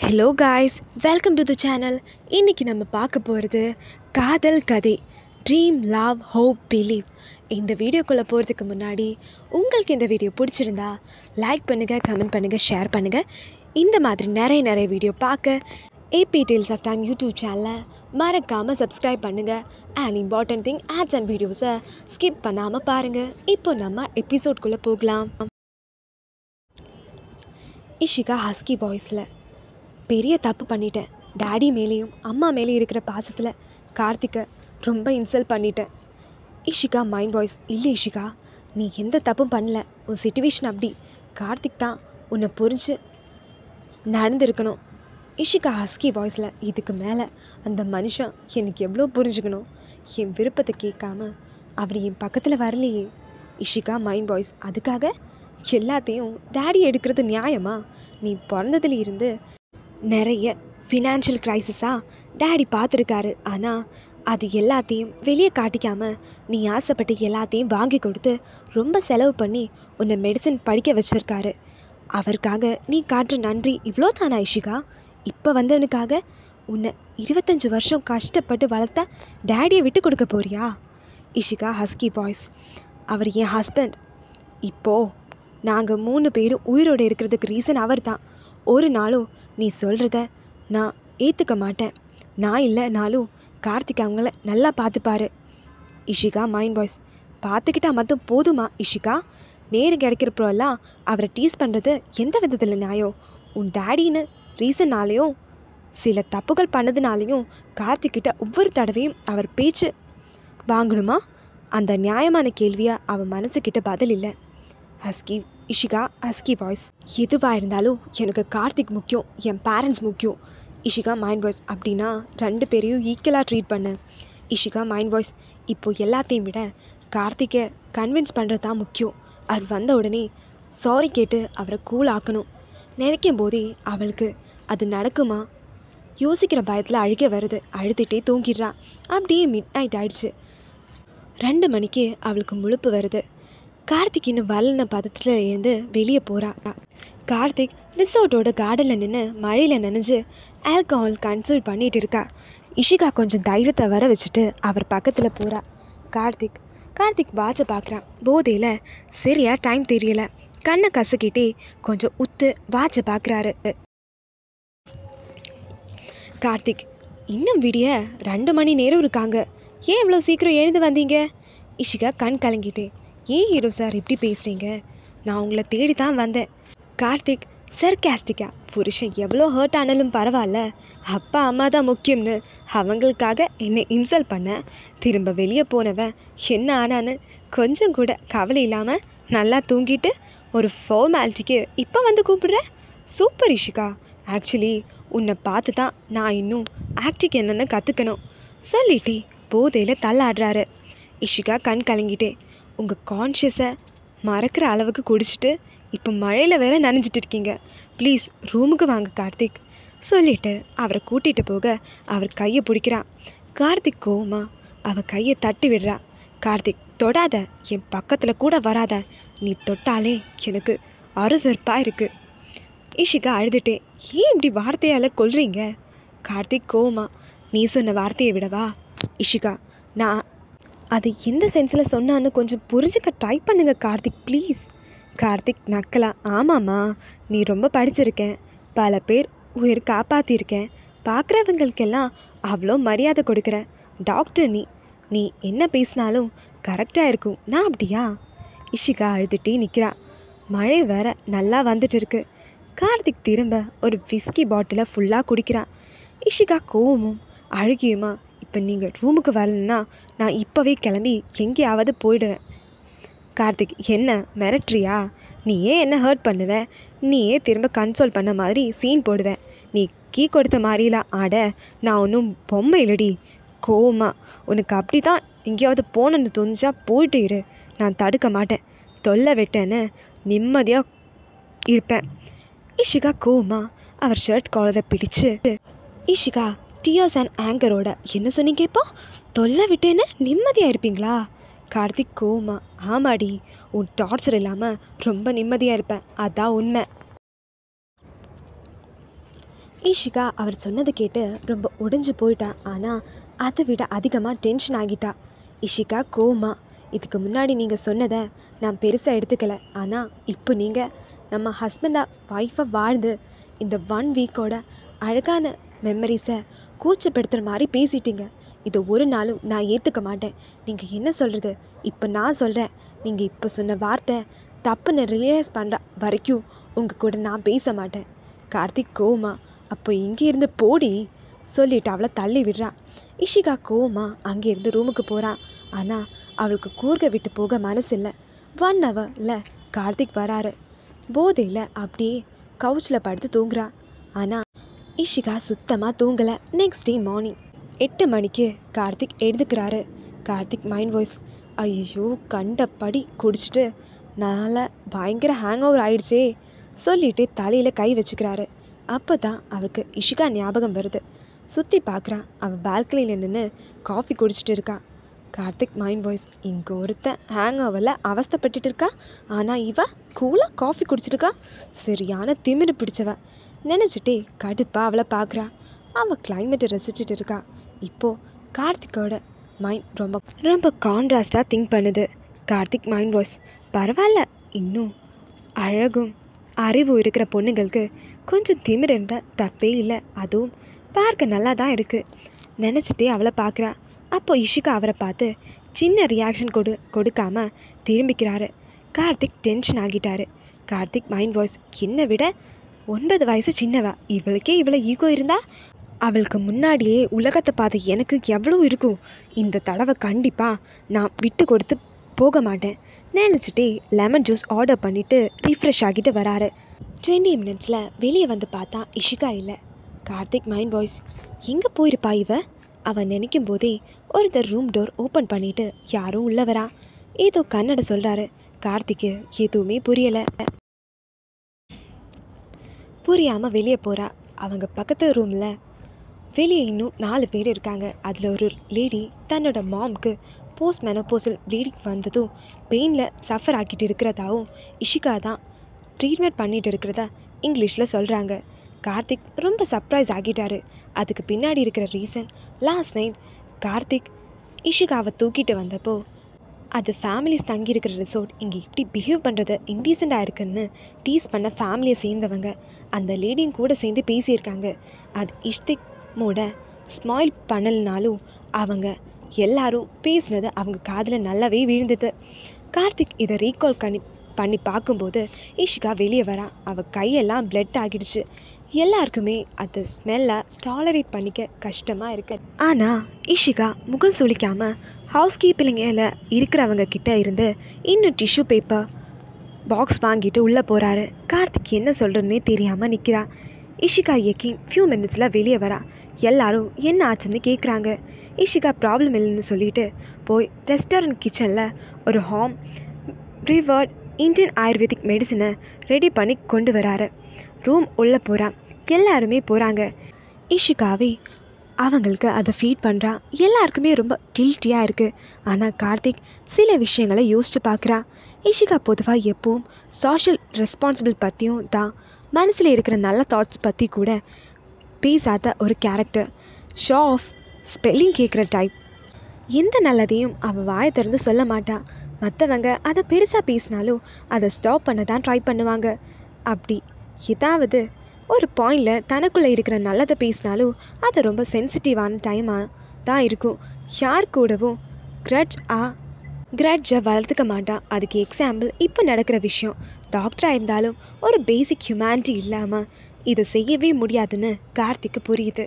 hello guys welcome to the channel இன்றைக்கி நம்ம பார்க்க போகிறது காதல் கதை ட்ரீம் லவ் ஹோப் பிலீவ் இந்த வீடியோக்குள்ளே போகிறதுக்கு முன்னாடி உங்களுக்கு இந்த வீடியோ பிடிச்சிருந்தா லைக் பண்ணுங்கள் கமெண்ட் பண்ணுங்கள் ஷேர் பண்ணுங்கள் இந்த மாதிரி நிறைய நிறைய வீடியோ பார்க்க AB tales of time YouTube சேனலை மறக்காமல் சப்ஸ்கிரைப் பண்ணுங்கள் and important thing ads and வீடியோஸை ஸ்கிப் பண்ணாமல் பாருங்கள் இப்போ நம்ம எபிசோட்குள்ளே போகலாம் இஷிகா ஹஸ்கி வாய்ஸில் பெரிய தப்பு பண்ணிட்டேன் டாடி மேலேயும் அம்மா மேலேயும் இருக்கிற பாசத்தில் கார்த்திக்கை ரொம்ப இன்சல்ட் பண்ணிட்டேன் இஷிகா மைண்ட் வாய்ஸ் இல்லை இஷிகா நீ எந்த தப்பும் பண்ணல உன் சுச்சுவேஷன் அப்படி கார்த்திக் தான் உன்னை புரிஞ்சு நடந்திருக்கணும் இஷிகா ஹஸ்கி வாய்ஸில் இதுக்கு மேலே அந்த மனுஷன் எனக்கு எவ்வளோ புரிஞ்சுக்கணும் என் விருப்பத்தை கேட்காம அவர் என் பக்கத்தில் வரலையே இஷிகா மைண்ட் வாய்ஸ் அதுக்காக எல்லாத்தையும் டேடி எடுக்கிறது நியாயமா நீ பிறந்ததுல இருந்து நிறைய ஃபினான்ஷியல் க்ரைசிஸாக டேடி பார்த்துருக்காரு ஆனால் அது எல்லாத்தையும் வெளியே காட்டிக்காம நீ ஆசைப்பட்டு எல்லாத்தையும் வாங்கி கொடுத்து ரொம்ப செலவு பண்ணி உன்னை மெடிசன் படிக்க வச்சிருக்காரு அவருக்காக நீ காட்டுற நன்றி இவ்வளோ தானா இஷிகா இப்போ வந்தவனுக்காக உன்னை இருபத்தஞ்சி வருஷம் கஷ்டப்பட்டு வளர்த்தா டேடியை விட்டு கொடுக்க போறியா இஷிகா ஹஸ்கி பாய்ஸ் அவர் என் ஹஸ்பண்ட் இப்போது நாங்கள் மூணு பேரும் உயிரோடு இருக்கிறதுக்கு ரீசன் அவர் தான் ஒரு நாளும் நீ சொல்கிறத நான் ஏற்றுக்க மாட்டேன் நான் இல்லைனாலும் கார்த்திக் அவங்கள நல்லா பார்த்துப்பாரு இஷிகா மைண்ட் பாய்ஸ் பார்த்துக்கிட்டா மட்டும் போதுமா இஷிகா நேரம் கிடைக்கிறப்போல்லாம் அவரை டீஸ் பண்ணுறது எந்த விதத்தில் நியாயம் உன் டேடின்னு ரீசன்னாலேயும் சில தப்புகள் பண்ணதுனாலையும் கார்த்திக்கிட்ட ஒவ்வொரு தடவையும் அவர் பேச்சு வாங்கணுமா அந்த நியாயமான கேள்வியாக அவன் மனசுக்கிட்ட பதில் இல்லை ஹஸ்கி இஷிகா ஹஸ்கி வாய்ஸ் எதுவாக இருந்தாலும் எனக்கு கார்த்திக் முக்கியம் என் பேரண்ட்ஸ் முக்கியம் இஷிகா மைண்ட் வாய்ஸ் அப்படின்னா ரெண்டு பேரையும் ஈக்குவலாக ட்ரீட் பண்ணேன் இஷிகா மைண்ட் வாய்ஸ் இப்போ எல்லாத்தையும் விட கார்த்திக்கை கன்வின்ஸ் பண்ணுறது தான் முக்கியம் அவர் வந்த உடனே சாரி கேட்டு அவரை கூல் ஆக்கணும் நினைக்கும் போதே அவளுக்கு அது நடக்குமா யோசிக்கிற பயத்தில் அழுக வருது அழுதுகிட்டே தூங்கிடுறா அப்படியே மிட் நைட் ஆயிடுச்சு ரெண்டு மணிக்கு அவளுக்கு முழுப்பு வருது கார்த்திக் இன்னும் வரலன பதத்தில் இருந்து வெளியே போகிறா கார்த்திக் ரிசோர்ட்டோட கார்டனில் நின்று மழையில் நனைஞ்சு ஆல்கஹால் கன்சல்ட் பண்ணிட்டு இருக்கா இஷிகா கொஞ்சம் தைரியத்தை வர வச்சுட்டு அவர் பக்கத்தில் போகிறா கார்த்திக் கார்த்திக் வாட்சை பார்க்குறான் போதையில் சரியா டைம் தெரியல கண்ணை கசக்கிட்டே கொஞ்சம் உத்து வாட்சை பார்க்குறாரு கார்த்திக் இன்னும் விடிய ரெண்டு மணி நேரம் இருக்காங்க ஏன் இவ்வளோ சீக்கிரம் எழுந்து வந்தீங்க இஷிகா கண் கலங்கிட்டே ஏன் ஹீரோ சார் இப்படி பேசுகிறீங்க நான் உங்களை தேடி தான் வந்தேன் கார்த்திக் சர்காஸ்டிக்கா புருஷன் எவ்வளோ ஹர்ட் ஆனாலும் பரவாயில்ல அப்பா அம்மா தான் முக்கியம்னு அவங்களுக்காக என்னை இன்சல்ட் பண்ண திரும்ப வெளியே போனவன் என்ன ஆனான்னு கொஞ்சம் கூட கவலை இல்லாமல் நல்லா தூங்கிட்டு ஒரு ஃபார்மாலிட்டிக்கு இப்போ வந்து கூப்பிடுற சூப்பர் இஷிகா ஆக்சுவலி உன்னை பார்த்து தான் நான் இன்னும் ஆக்டிங் என்னென்னு கற்றுக்கணும் சொல்லிட்டே போதையில் தள்ளாடுறாரு இஷிகா கண் கலங்கிட்டே உங்கள் கான்ஷியஸை மறக்கிற அளவுக்கு குடிச்சிட்டு இப்போ மழையில் வேற நனைஞ்சிட்டு இருக்கீங்க ப்ளீஸ் ரூமுக்கு வாங்க கார்த்திக் சொல்லிட்டு அவரை கூட்டிகிட்டு போக அவர் கையை பிடிக்கிறான் கார்த்திக் கோவமா அவ கையை தட்டி விடுறா கார்த்திக் தொடாத என் பக்கத்தில் கூட வராத நீ தொட்டாலே எனக்கு அருவருப்பாக இருக்கு இஷிகா அழுதுட்டே ஏன் இப்படி வார்த்தையால் கொல்றீங்க கார்த்திக் கோவமா நீ சொன்ன வார்த்தையை விடவா இஷிகா நான் அது எந்த சென்ஸில் சொன்னான்னு கொஞ்சம் புரிஞ்சுக்க ட்ரை பண்ணுங்க கார்த்திக் ப்ளீஸ் கார்த்திக் நக்கலா ஆமாம்மா நீ ரொம்ப படிச்சிருக்கேன் பல பேர் உயிர் காப்பாற்றிருக்கேன் பார்க்குறவங்களுக்கெல்லாம் அவ்வளோ மரியாதை கொடுக்குற டாக்டர் நீ நீ என்ன பேசினாலும் கரெக்டாக இருக்கும் நான் அப்படியா இஷிகா அழுதுகிட்டே நிற்கிறா மழை வேற நல்லா வந்துட்டு இருக்கு கார்த்திக் திரும்ப ஒரு விஸ்கி பாட்டிலை ஃபுல்லாக குடிக்கிறான் இஷிகா கோவமும் அழுகியுமா இப்போ நீங்கள் ரூமுக்கு வரலன்னா நான் இப்போவே கிளம்பி எங்கேயாவது போயிடுவேன் கார்த்திக் என்ன மிரட்டுறியா நீ ஏன் என்ன ஹர்ட் பண்ணுவ நீயே திரும்ப கன்சோல் பண்ண மாதிரி சீன் போடுவேன் நீ கீ கொடுத்த மாதிரிலாம் ஆட நான் ஒன்றும் பொம்மை இல்லடி கோவமா உனக்கு அப்படி தான் எங்கேயாவது போனன்னு தோணுச்சா போயிட்டு இரு நான் தடுக்க மாட்டேன் தொல்லை விட்டேன்னு நிம்மதியாக இருப்பேன் இஷிகா கோவமா அவர் ஷர்ட் காலரை பிடிச்சு இஷிகா டியர்ஸ் அண்ட் ஆங்கரோட என்ன சொன்னீங்க இப்போ தொல்லை விட்டேன்னு நிம்மதியாக இருப்பீங்களா கார்த்திக் கோவமா ஆமாடி உன் டார்ச்சர் இல்லாமல் ரொம்ப நிம்மதியாக இருப்பேன் அதான் உண்மை ஈஷிகா அவர் சொன்னதை கேட்டு ரொம்ப உடைஞ்சு போயிட்டா ஆனால் அதை விட அதிகமாக டென்ஷன் ஆகிட்டா இஷிகா கோமா இதுக்கு முன்னாடி நீங்கள் சொன்னதை நான் பெருசாக எடுத்துக்கல ஆனால் இப்போ நீங்கள் நம்ம ஹஸ்பண்டாக ஒய்ஃபாக வாழ்ந்து இந்த ஒன் வீக்கோட அழகான மெமரிஸை கூச்சப்படுத்துகிற மாதிரி பேசிட்டீங்க இதை ஒரு நாளும் நான் ஏற்றுக்க மாட்டேன் நீங்கள் என்ன சொல்கிறது இப்போ நான் சொல்கிறேன் நீங்கள் இப்போ சொன்ன வார்த்தை தப்புன்னு ரியலைஸ் பண்ணுற வரைக்கும் உங்கள் கூட நான் பேச மாட்டேன் கார்த்திக் கோமா அப்போ இங்கே இருந்து போடி சொல்லிட்டு அவளை தள்ளி விடுறா இஷிகா கோமா அங்கேருந்து ரூமுக்கு போகிறா ஆனால் அவளுக்கு கூர்க விட்டு போக மனசு இல்லை ஒன் ஹவரில் கார்த்திக் வராரு போதையில் அப்படியே கவுச்சில் படுத்து தூங்குறா ஆனால் இஷிகா சுத்தமாக தூங்கலை நெக்ஸ்ட் டே மார்னிங் எட்டு மணிக்கு கார்த்திக் எழுதுக்கிறாரு கார்த்திக் மைண்ட் வாய்ஸ் ஐயோ கண்டபடி குடிச்சிட்டு நல்லா பயங்கர ஹேங் ஓவர் ஆயிடுச்சே சொல்லிட்டு தலையில் கை வச்சுக்கிறாரு அப்போ தான் அவருக்கு இஷிகா ஞாபகம் வருது சுற்றி பார்க்குறா அவள் பால்கனியில் நின்று காஃபி குடிச்சிட்டு இருக்கா கார்த்திக் மைண்ட் வாய்ஸ் இங்கே ஒருத்தன் ஹேங் ஓவரில் அவஸ்தைப்பட்டுட்டு இருக்கா ஆனால் இவ கூலாக காஃபி குடிச்சிருக்கா சரியான திமிரு பிடிச்சவ நினச்சிட்டே கடுப்பாக அவளை பார்க்குறா அவள் கிளைமேட்டை ரசிச்சிட்டு இருக்கா இப்போது கார்த்திக்கோட மைண்ட் ரொம்ப ரொம்ப கான்ட்ராஸ்டாக திங்க் பண்ணுது கார்த்திக் மைண்ட் வாய்ஸ் பரவாயில்ல இன்னும் அழகும் அறிவும் இருக்கிற பொண்ணுங்களுக்கு கொஞ்சம் திமிர் இருந்தால் தப்பே இல்லை அதுவும் பார்க்க நல்லா தான் இருக்குது நினச்சிட்டே அவளை பார்க்குறா அப்போ இஷிகா அவரை பார்த்து சின்ன ரியாக்ஷன் கொடு கொடுக்காம திரும்பிக்கிறாரு கார்த்திக் டென்ஷன் ஆகிட்டாரு கார்த்திக் மைண்ட் வாய்ஸ் என்னை விட ஒன்பது வயசு சின்னவ இவளுக்கே இவ்வளோ ஈகோ இருந்தா அவளுக்கு முன்னாடியே உலகத்தை பார்த்த எனக்கு எவ்வளோ இருக்கும் இந்த தடவை கண்டிப்பாக நான் விட்டு கொடுத்து போக மாட்டேன் நினச்சிட்டே லெமன் ஜூஸ் ஆர்டர் பண்ணிவிட்டு ரீஃப்ரெஷ் ஆகிட்டு வராரு டுவெண்ட்டி மினிட்ஸில் வெளியே வந்து பார்த்தா இஷிகா இல்லை கார்த்திக் மைண்ட் வாய்ஸ் எங்கே போயிருப்பா இவ அவன் நினைக்கும் போதே ஒருத்தர் ரூம் டோர் ஓப்பன் பண்ணிட்டு யாரும் உள்ள வரா ஏதோ கன்னட சொல்கிறாரு கார்த்திக்கு எதுவுமே புரியலை புரியாமல் வெளியே போகிறா அவங்க பக்கத்து ரூமில் வெளியே இன்னும் நாலு பேர் இருக்காங்க அதில் ஒரு லேடி தன்னோட மாம்க்கு போஸ்ட் மெனோபோசல் ப்ளீடிங் வந்ததும் பெயினில் சஃபர் ஆக்கிட்டு இருக்கிறதாவும் இஷிகா தான் ட்ரீட்மெண்ட் பண்ணிட்டு இருக்கிறதா இங்கிலீஷில் சொல்கிறாங்க கார்த்திக் ரொம்ப சர்ப்ரைஸ் ஆகிட்டாரு அதுக்கு பின்னாடி இருக்கிற ரீசன் லாஸ்ட் நைட் கார்த்திக் இஷிகாவை தூக்கிட்டு வந்தப்போ அது ஃபேமிலிஸ் தங்கியிருக்கிற ரிசோர்ட் இங்கே இப்படி பிஹேவ் பண்ணுறது இன்டீசெண்டாக இருக்குன்னு டீஸ் பண்ண ஃபேமிலியை சேர்ந்தவங்க அந்த லேடியும் கூட சேர்ந்து பேசியிருக்காங்க அது இஷ்திக் மோட ஸ்மைல் பண்ணலனாலும் அவங்க எல்லாரும் பேசுனது அவங்க காதில் நல்லாவே விழுந்தது கார்த்திக் இதை ரீகால் பண்ணி பண்ணி பார்க்கும்போது இஷிகா வெளியே வரா அவள் கையெல்லாம் பிளட் ஆகிடுச்சு எல்லாருக்குமே அந்த ஸ்மெல்லை டாலரேட் பண்ணிக்க கஷ்டமாக இருக்கு ஆனால் இஷிகா முகம் சுளிக்காமல் ஹவுஸ் கீப்பிங்கில் இருக்கிறவங்க கிட்ட இருந்து இன்னும் டிஷ்யூ பேப்பர் பாக்ஸ் வாங்கிட்டு உள்ளே போகிறாரு கார்த்திக் என்ன சொல்கிறதுனே தெரியாமல் நிற்கிறா இஷிகா எக்கின் ஃபியூ மினிட்ஸில் வெளியே வரா எல்லாரும் என்ன ஆச்சுன்னு கேட்குறாங்க இஷிகா ப்ராப்ளம் இல்லைன்னு சொல்லிட்டு போய் ரெஸ்டாரண்ட் கிச்சனில் ஒரு ஹாம் ரிவர்ட் இந்தியன் ஆயுர்வேதிக் மெடிசனை ரெடி பண்ணி கொண்டு வராரு ரூம் உள்ளே போகிறான் எல்லாருமே போகிறாங்க இஷிகாவே அவங்களுக்கு அதை ஃபீட் பண்ணுறா எல்லாருக்குமே ரொம்ப கில்ட்டியாக இருக்குது ஆனால் கார்த்திக் சில விஷயங்களை யோசிச்சு பார்க்குறா இஷிகா பொதுவாக எப்பவும் சோஷியல் ரெஸ்பான்சிபிள் பற்றியும் தான் மனசில் இருக்கிற நல்ல தாட்ஸ் பற்றி கூட பேசாத ஒரு கேரக்டர் ஷோ ஆஃப் ஸ்பெல்லிங் கேட்குற டைப் எந்த நல்லதையும் அவள் வாயை திறந்து சொல்ல மாட்டா மற்றவங்க அதை பெருசாக பேசினாலும் அதை ஸ்டாப் பண்ண தான் ட்ரை பண்ணுவாங்க அப்படி ஏதாவது ஒரு பாயிண்டில் தனக்குள்ளே இருக்கிற நல்லதை பேசினாலும் அது ரொம்ப சென்சிட்டிவான டைமாக தான் இருக்கும் யார் கூடவும் க்ரட்ஜ் ஆ க்ரட்ஜை வளர்த்துக்க மாட்டான் அதுக்கு எக்ஸாம்பிள் இப்போ நடக்கிற விஷயம் டாக்டராக இருந்தாலும் ஒரு பேசிக் ஹியூமனிட்டி இல்லாமல் இதை செய்யவே முடியாதுன்னு கார்த்திக்கு புரியுது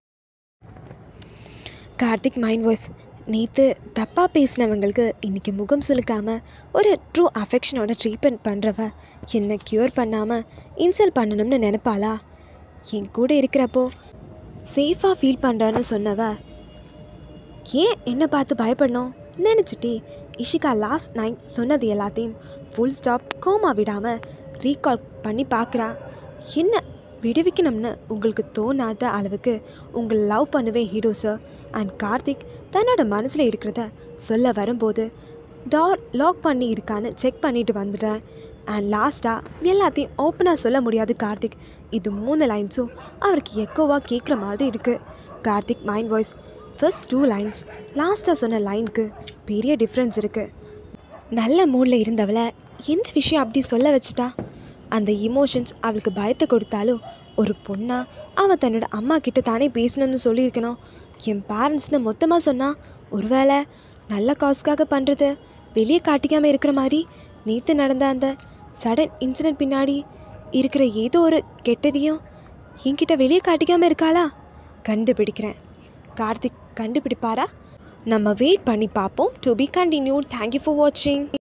கார்த்திக் மைண்ட் வாய்ஸ் நேற்று தப்பாக பேசினவங்களுக்கு இன்றைக்கி முகம் சுலுக்காமல் ஒரு ட்ரூ அஃபெக்ஷனோட ட்ரீட்மெண்ட் பண்ணுறவ என்னை க்யூர் பண்ணாமல் இன்சல்ட் பண்ணணும்னு நினைப்பாளா என் கூட இருக்கிறப்போ சேஃபாக ஃபீல் பண்ணுறான்னு சொன்னவ ஏன் என்னை பார்த்து பயப்படணும் நினச்சிட்டே இஷிகா லாஸ்ட் நைட் சொன்னது எல்லாத்தையும் ஃபுல் ஸ்டாப் கோமா விடாமல் ரீகால் பண்ணி பார்க்குறா என்ன விடுவிக்கணும்னு உங்களுக்கு தோணாத அளவுக்கு உங்களை லவ் பண்ணுவேன் ஹீரோ சார் அண்ட் கார்த்திக் தன்னோட மனசில் இருக்கிறத சொல்ல வரும்போது டார் லாக் பண்ணி இருக்கான்னு செக் பண்ணிட்டு வந்துடுறேன் அண்ட் லாஸ்ட்டாக எல்லாத்தையும் ஓப்பனாக சொல்ல முடியாது கார்த்திக் இது மூணு லைன்ஸும் அவருக்கு எக்கோவாக கேட்குற மாதிரி இருக்குது Karthik mind voice first two lines லாஸ்ட்டாக சொன்ன லைனுக்கு பெரிய டிஃப்ரென்ஸ் இருக்குது நல்ல மூடில் இருந்தவளை எந்த விஷயம் அப்படி சொல்ல வச்சுட்டா அந்த இமோஷன்ஸ் அவளுக்கு பயத்தை கொடுத்தாலும் ஒரு பொண்ணா அவள் தன்னோட அம்மா கிட்ட தானே பேசணும்னு சொல்லியிருக்கணும் என் பேரண்ட்ஸ்னு மொத்தமாக சொன்னா ஒருவேளை நல்ல காசுக்காக பண்ணுறது வெளியே காட்டிக்காமல் இருக்கிற மாதிரி நேற்று நடந்த அந்த சடன் இன்சிடென்ட் பின்னாடி இருக்கிற ஏதோ ஒரு கெட்டதையும் என்கிட்ட வெளியே காட்டிக்காமல் இருக்காளா கண்டுபிடிக்கிறேன் கார்த்திக் கண்டுபிடிப்பாரா நம்ம வெயிட் பண்ணி பார்ப்போம் to be continued thank you for வாட்சிங்